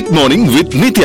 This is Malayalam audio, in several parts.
Mid morning with Nithya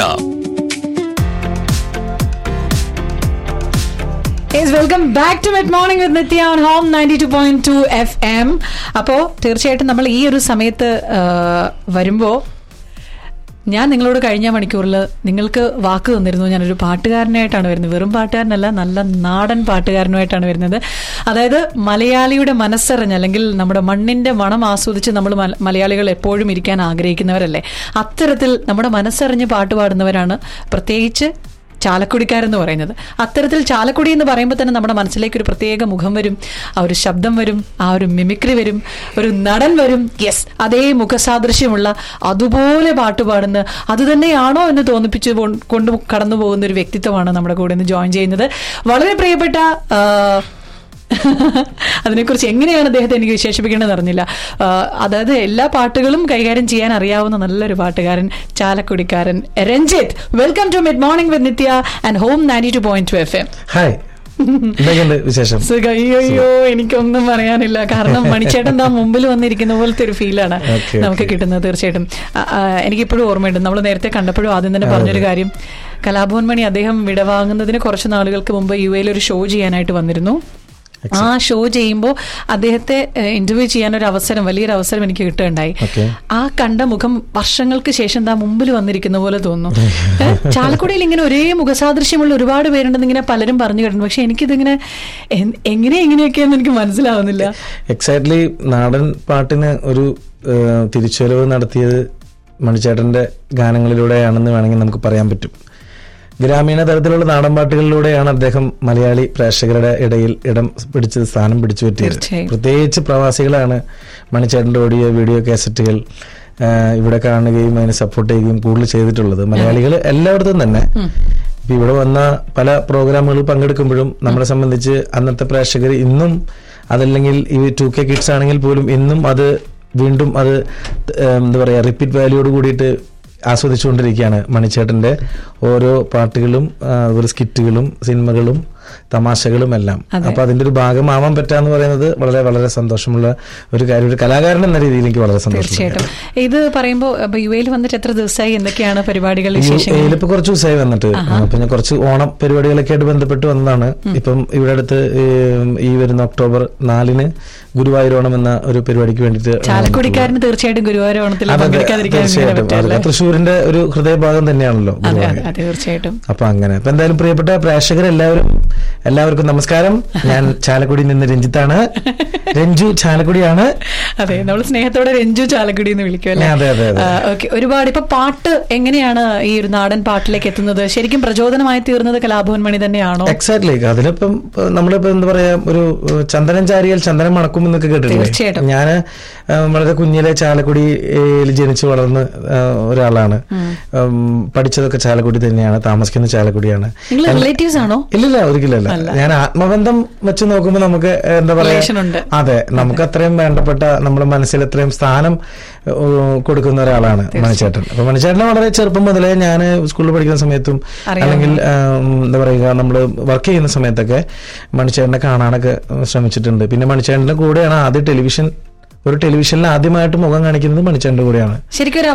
Yes, welcome back to Mid Morning with Nitya on Home 92.2 FM. അപ്പോൾ തീർച്ചയായിട്ടും നമ്മൾ ഈ ഒരു സമയത്ത് വരുമ്പോൾ ഞാൻ നിങ്ങളോട് കഴിഞ്ഞ മണിക്കൂറിൽ നിങ്ങൾക്ക് വാക്ക് തന്നിരുന്നു ഞാനൊരു പാട്ടുകാരനായിട്ടാണ് വരുന്നത് വെറും പാട്ടുകാരനല്ല നല്ല നാടൻ പാട്ടുകാരനുമായിട്ടാണ് വരുന്നത് അതായത് മലയാളിയുടെ മനസ്സറിഞ്ഞ് അല്ലെങ്കിൽ നമ്മുടെ മണ്ണിന്റെ മണം ആസ്വദിച്ച് നമ്മൾ മല- മലയാളികൾ എപ്പോഴും ഇരിക്കാൻ ആഗ്രഹിക്കുന്നവരല്ലേ അത്തരത്തിൽ നമ്മുടെ മനസ്സറിഞ്ഞ് പാട്ട് പാടുന്നവരാണ് പ്രത്യേകിച്ച് ചാലക്കുടിക്കാരെന്ന് പറയുന്നത് അത്തരത്തിൽ ചാലക്കുടി എന്ന് പറയുമ്പോൾ തന്നെ നമ്മുടെ മനസ്സിലേക്ക് ഒരു പ്രത്യേക മുഖം വരും ആ ഒരു ശബ്ദം വരും ആ ഒരു മിമിക്രി വരും ഒരു നടൻ വരും യെസ് അതേ മുഖസാദൃശ്യമുള്ള അതുപോലെ പാട്ട് പാടുന്ന അത് തന്നെയാണോ എന്ന് തോന്നിപ്പിച്ച് കൊ- കൊണ്ട് കടന്നു പോകുന്ന ഒരു വ്യക്തിത്വമാണ് നമ്മുടെ കൂടെ ഇന്ന് ജോയിൻ ചെയ്യുന്നത് വളരെ പ്രിയപ്പെട്ട ആ, അതിനെക്കുറിച്ച് എങ്ങനെയാണ് അദ്ദേഹത്തെ എനിക്ക് വിശേഷിപ്പിക്കേണ്ടതെന്ന് അറിഞ്ഞില്ല ആ, അതായത് എല്ലാ പാട്ടുകളും കൈകാര്യം ചെയ്യാൻ അറിയാവുന്ന നല്ലൊരു പാട്ടുകാരൻ ചാലക്കുടിക്കാരൻ Ranjith welcome to mid morning with Nithya and home ninety two point two F M hi എന്തൊക്കെയുണ്ട് വിശേഷം അയ്യോ എനിക്കൊന്നും പറയാനില്ല കാരണം മണിച്ചേട്ടൻ താ മുമ്പിൽ വന്നിരിക്കുന്ന പോലത്തെ ഒരു ഫീലാണ് Okay, നമുക്ക് okay. കിട്ടുന്നത് തീർച്ചയായിട്ടും ആ, ആ, എനിക്കിപ്പോഴും ഓർമ്മയുണ്ട് നമ്മൾ നേരത്തെ കണ്ടപ്പോഴും ആദ്യം തന്നെ പറഞ്ഞൊരു കാര്യം കലാഭവൻ മണി അദ്ദേഹം വിടവാങ്ങുന്നതിന് കുറച്ച് നാളുകൾക്ക് മുമ്പ് യു എയിൽ ഒരു ഷോ ചെയ്യാനായിട്ട് വന്നിരുന്നു ആ ഷോ ചെയ്യുമ്പോൾ അദ്ദേഹത്തെ ഇന്റർവ്യൂ ചെയ്യാൻ ഒരു അവസരം വലിയൊരു അവസരം എനിക്ക് കിട്ടുകയുണ്ടായി Okay. ആ കണ്ട മുഖം വർഷങ്ങൾക്ക് ശേഷം താ മുമ്പിൽ വന്നിരിക്കുന്ന പോലെ തോന്നുന്നു ഏ, ചാലക്കുടിയിൽ ഇങ്ങനെ ഒരേ മുഖസാദൃശ്യമുള്ള ഒരുപാട് പേരുണ്ടെന്ന് ഇങ്ങനെ പലരും പറഞ്ഞു കേട്ടിട്ടുണ്ട് പക്ഷെ എനിക്കിതിങ്ങനെ എൻ- എങ്ങനെ എങ്ങനെയൊക്കെയെന്ന് എനിക്ക് മനസ്സിലാവുന്നില്ല എക്സാക്ട്ലി നാടൻ പാട്ടിന് ഒരു ഏഹ്, തിരിച്ചുവരവ് നടത്തിയത് മണിച്ചേട്ടന്റെ ഗാനങ്ങളിലൂടെയാണെന്ന് വേണമെങ്കിൽ നമുക്ക് പറയാൻ പറ്റും ഗ്രാമീണ തരത്തിലുള്ള നാടൻ പാട്ടുകളിലൂടെയാണ് അദ്ദേഹം മലയാളി പ്രേക്ഷകരുടെ ഇടയിൽ ഇടം പിടിച്ചത് സ്ഥാനം പിടിച്ചു പറ്റിയത് തീർച്ചയായും. പ്രത്യേകിച്ച് പ്രവാസികളാണ് മണിച്ചേട്ടന്റെ ഓഡിയോ വീഡിയോ കാസറ്റുകൾ ആഹ്, ഇവിടെ കാണുകയും അതിനെ സപ്പോർട്ട് ചെയ്യുകയും കൂടുതൽ ചെയ്തിട്ടുള്ളത് മലയാളികൾ എല്ലായിടത്തും തന്നെ ഇപ്പൊ ഇവിടെ വന്ന പല പ്രോഗ്രാമുകളിൽ പങ്കെടുക്കുമ്പോഴും നമ്മളെ സംബന്ധിച്ച് അന്നത്തെ പ്രേക്ഷകർ ഇന്നും അതല്ലെങ്കിൽ ഈ ടു കെ കിഡ്സ് ആണെങ്കിൽ പോലും ഇന്നും അത് വീണ്ടും അത് ഏഹ്, എന്താ പറയാ റിപ്പീറ്റ് വാല്യൂയോട് കൂടിയിട്ട് ആസ്വദിച്ചുകൊണ്ടിരിക്കുകയാണ് മണിച്ചേട്ടന്റെ ഓരോ പാട്ടുകളും ആ, അതുപോലെ സ്കിറ്റുകളും സിനിമകളും തമാശകളും എല്ലാം അതെ. അപ്പൊ അതിന്റെ ഒരു ഭാഗമാവാൻ പറ്റാന്ന് പറയുന്നത് വളരെ വളരെ സന്തോഷമുള്ള ഒരു കാര്യം ഒരു കലാകാരൻ എന്ന രീതിയിൽ എനിക്ക് വളരെ സന്തോഷം തീർച്ചയായിട്ടും ഇത് പറയുമ്പോൾ യു എയിൽ വന്നിട്ട് എത്ര ദിവസമായി എന്തൊക്കെയാണ് പരിപാടികൾ വിശേഷങ്ങൾ ഇപ്പൊ കുറച്ച് ദിവസമായി വന്നിട്ട് അപ്പൊ ഞാൻ കുറച്ച് ഓണം പരിപാടികളൊക്കെ ആയിട്ട് ബന്ധപ്പെട്ട് വന്നതാണ് ഇപ്പം ഇവിടെ അടുത്ത് ഏം, ഈ വരുന്ന ഒക്ടോബർ നാലിന് ഗുരുവായൂർ ഓണം എന്ന ഒരു പരിപാടിക്ക് വേണ്ടിയിട്ട് ചാലക്കുടിക്കാരന് തീർച്ചയായിട്ടും ഗുരുവായൂർ ഓണത്തിൽ അതെ, അതെ, പങ്കെടുക്കാതിരിക്കാൻ ഇങ്ങനെ തീർച്ചയായിട്ടും പറ്റില്ല അത് തൃശ്ശൂരിന്റെ ഒരു ഹൃദയഭാഗം തന്നെയാണല്ലോ അതെ ഗുരുവായൂർ അതെ തീർച്ചയായിട്ടും അപ്പൊ അങ്ങനെ അപ്പൊ എന്തായാലും പ്രിയപ്പെട്ട പ്രേക്ഷകരെല്ലാവരും എല്ലാവർക്കും നമസ്കാരം ഞാൻ ചാലക്കുടി നിന്ന് രഞ്ജിത്താണ് രഞ്ജു ചാലക്കുടിയാണ് അതെ നമ്മൾ സ്നേഹത്തോടെ രഞ്ജു ചാലക്കുടി എന്ന് വിളിക്കുമല്ലേ അതെ, അതെ, അതെ. ഓക്കെ ഒരുപാട് ഇപ്പൊ പാട്ട് എങ്ങനെയാണ് ഈ ഒരു നാടൻ പാട്ടിലേക്ക് എത്തുന്നത് ശരിക്കും പ്രചോദനമായി തീർന്നത് കലാഭവൻ മണി തന്നെയാണോ എക്സാക്ട്ലി അതിനിപ്പം ഇപ്പൊ നമ്മളിപ്പോ എന്താ പറയാ ഒരു ഏഹ്, ചന്ദനം ചാരിയാൽ ചന്ദനം മണക്കും എന്നൊക്കെ കേട്ടിട്ടില്ലേ തീർച്ചയായിട്ടും. ഞാൻ വളരെ കുഞ്ഞിലെ ചാലക്കുടിയിൽ ജനിച്ചു വളർന്ന ഏഹ്, ഒരാളാണ് ഉം, പഠിച്ചതൊക്കെ ചാലക്കുടി തന്നെയാണ് താമസിക്കുന്ന ചാലക്കുടിയാണ് നിങ്ങൾ റിലേറ്റീവ്സ് ആണോ ഇല്ലില്ല ഒരിക്കലല്ല ഞാൻ ആത്മബന്ധം വെച്ച് നോക്കുമ്പോൾ നമുക്ക് ഏഹ്, എന്താ Relation ഉണ്ട്. പറയാ അതെ നമുക്ക് അത്രയും വേണ്ടപ്പെട്ട നമ്മുടെ മനസ്സിൽ അത്രയും സ്ഥാനം ഏഹ്, കൊടുക്കുന്ന ഒരാളാണ് മണിച്ചേട്ടൻ അപ്പൊ മണിച്ചേട്ടനെ വളരെ ചെറുപ്പം മുതലേ ഞാൻ സ്കൂളിൽ പഠിക്കുന്ന സമയത്തും അറിയാവുന്ന. അല്ലെങ്കിൽ ഏഹ്, എന്താ പറയുക നമ്മൾ വർക്ക് ചെയ്യുന്ന സമയത്തൊക്കെ മണിച്ചേട്ടനെ കാണാനൊക്കെ ശ്രമിച്ചിട്ടുണ്ട് പിന്നെ മണിച്ചേട്ടന്റെ കൂടെയാണ് ആദ്യം ടെലിവിഷൻ ഒരു ടെലിവിഷനിൽ ആദ്യമായിട്ട് മുഖം കാണിക്കുന്നത് മണിച്ചേട്ടന്റെ കൂടെയാണ് ശരിക്കും ഒരു